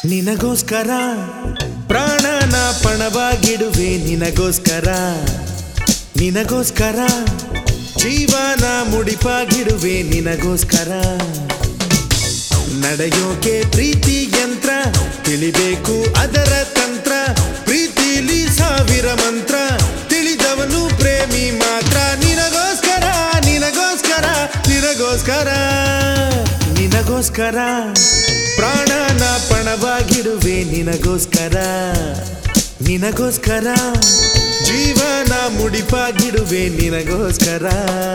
ನಿನಗೋಸ್ಕರ ಪ್ರಾಣನ ಪಣವಾಗಿಡುವೆ ನಿನಗೋಸ್ಕರ ನಿನಗೋಸ್ಕರ ಜೀವನ ಮುಡಿಪಾಗಿಡುವೆ ನಿನಗೋಸ್ಕರ ನಡೆಯೋಕೆ ಪ್ರೀತಿ ಯಂತ್ರ ತಿಳಿಬೇಕು ಅದರ ತಂತ್ರ ಪ್ರೀತಿಲಿ ಸಾವಿರ ಮಂತ್ರ ತಿಳಿದವನು ಪ್ರೇಮಿ ಮಾತ್ರ ನಿನಗೋಸ್ಕರ ನಿನಗೋಸ್ಕರ ನಿನಗೋಸ್ಕರ ನಿನಗೋಸ್ಕರ ಪ್ರಾಣನ ಪಣವಾಗಿಡುವೆ ನಿನಗೋಸ್ಕರ ನಿನಗೋಸ್ಕರ ಜೀವನ ಮುಡಿಪಾಗಿಡುವೆ ನಿನಗೋಸ್ಕರ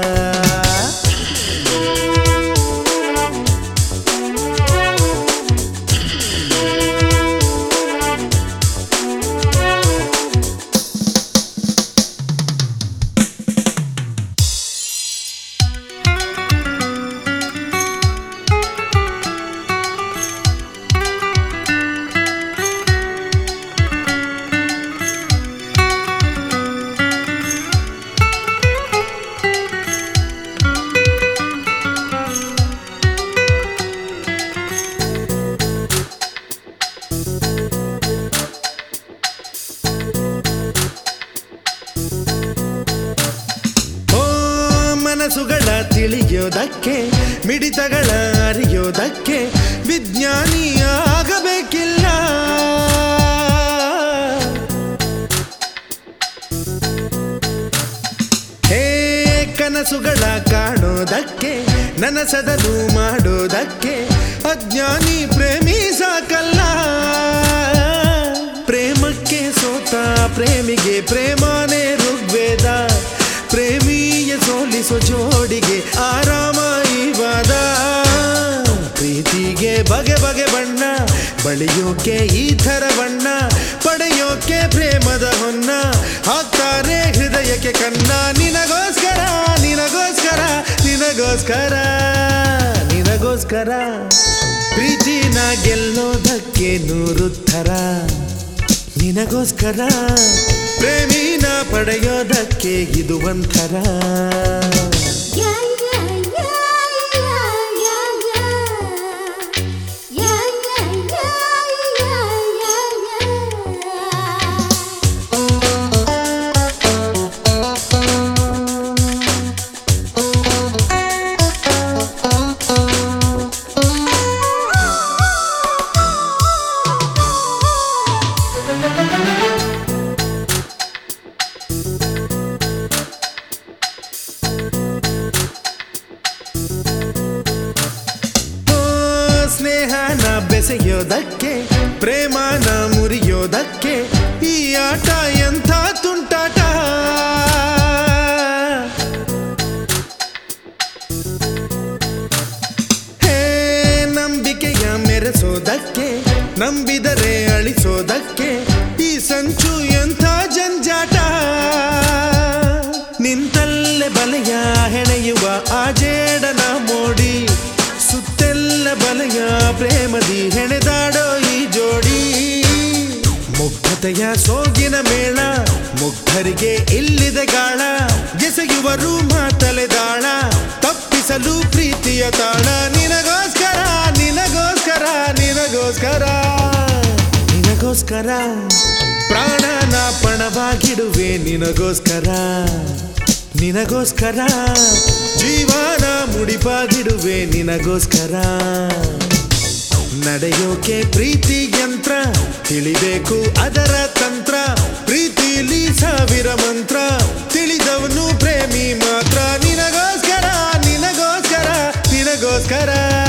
ಓ ಮನಸ್ಸುಗಳ ತಿಳಿಯೋದಕ್ಕೆ ಮಿಡಿತಗಳ ಅರಿಯೋದಕ್ಕೆ ವಿಜ್ಞಾನಿ ಆಗಬೇಕಿಲ್ಲ ಹೇ ಕನಸುಗಳ ಕಾಣೋದಕ್ಕೆ ನನಸದನು ಮಾಡೋದಕ್ಕೆ ಅಜ್ಞಾನಿ ಪ್ರೇಮಿ ಸಾಕಲ್ಲ ಪ್ರೇಮಕ್ಕೆ ಸೋತ ಪ್ರೇಮಿಗೆ ಪ್ರೇಮಾನೇ ಋಗ್ವೇದ ಪ್ರೇಮಿಯ ಸೋಲಿಸೋ ಜೋಡಿಗೆ ಆರಾಮ ಈ ವಾದ ಪ್ರೀತಿಗೆ ಬಗೆ ಬಗೆ ಬಣ್ಣ ಬಳಿಯೋಕೆ ಈ ಥರ ಬಣ್ಣ ಪಡೆಯೋಕೆ ಪ್ರೇಮದ ಹೊನ್ನ ಹಾಕ್ತಾರೆ ಹೃದಯಕ್ಕೆ ಕನ್ನ ನಿನಗೋಸ್ಕರ ನಿನಗೋಸ್ಕರ ನಿನಗೋಸ್ಕರ ನಿನಗೋಸ್ಕರ ಪ್ರೀತಿನ ಗೆಲ್ಲೋದಕ್ಕೆ ನೂರು ಥರ ನಿನಗೋಸ್ಕರ ಪ್ರೇಮಿನ ಪಡೆಯೋದಕ್ಕೆ ಇದು ಒಂಥರ Yeah, yeah, yeah, yeah, yeah, yeah. Yeah, yeah, yeah, yeah, yeah, yeah. ಓ, ಸ್ನೇಹನ ಬೆಸೆಯೋದಕ್ಕೆ ಪ್ರೇಮನ ಮುರಿಯೋದಕ್ಕೆ ಈ ಆಟ ಎಂಥ ತುಂಟಾಟ ಹೇ ನಂಬಿಕೆಯ ಮೆರೆಸೋದಕ್ಕೆ ನಂಬಿದರೆ ಅಳಿಸೋದಕ್ಕೆ ಈ ಸಂಚು ಎಂಥ ಜಂಜಾಟ ನಿಂತಲ್ಲೇ ಬಲೆಯ ಹೆಣೆಯುವ ಆ ಜೇಡನ ಮೋಡಿ ಸುತ್ತೆಲ್ಲ ಬಲೆಯ ಪ್ರೇಮದಿ ಹೆಣೆದಾಡೋ ಈ ಜೋಡಿ ಮುಗ್ಧತೆಯ ಸೋಗಿನ ಮೇಳ ಮುಗ್ಧರಿಗೆ ಇಲ್ಲಿದೆ ಗಾಳ ಎಸೆಯುವರು ಮಾತಲೆ ದಾಳ ತಪ್ಪಿಸಲು ಪ್ರೀತಿಯ ತಾಳ ನಿನಗೋಸ್ಕರ ನಿನಗೋಸ್ಕರ ನಿನಗೋಸ್ಕರ ನಿನಗೋಸ್ಕರ ಪ್ರಾಣನ ಪಣವಾಗಿಡುವೆ ನಿನಗೋಸ್ಕರ ನಿನಗೋಸ್ಕರ ಜೀವನ ಮುಡಿಪಾಗಿಡುವೆ ನಿನಗೋಸ್ಕರ ನಡೆಯೋಕೆ ಪ್ರೀತಿ ಯಂತ್ರ ತಿಳಿಬೇಕು ಅದರ ತಂತ್ರ ಪ್ರೀತಿಲಿ ಸಾವಿರ ಮಂತ್ರ ತಿಳಿದವನು ಪ್ರೇಮಿ ಮಾತ್ರ ನಿನಗೋಸ್ಕರ ನಿನಗೋಸ್ಕರ ನಿನಗೋಸ್ಕರ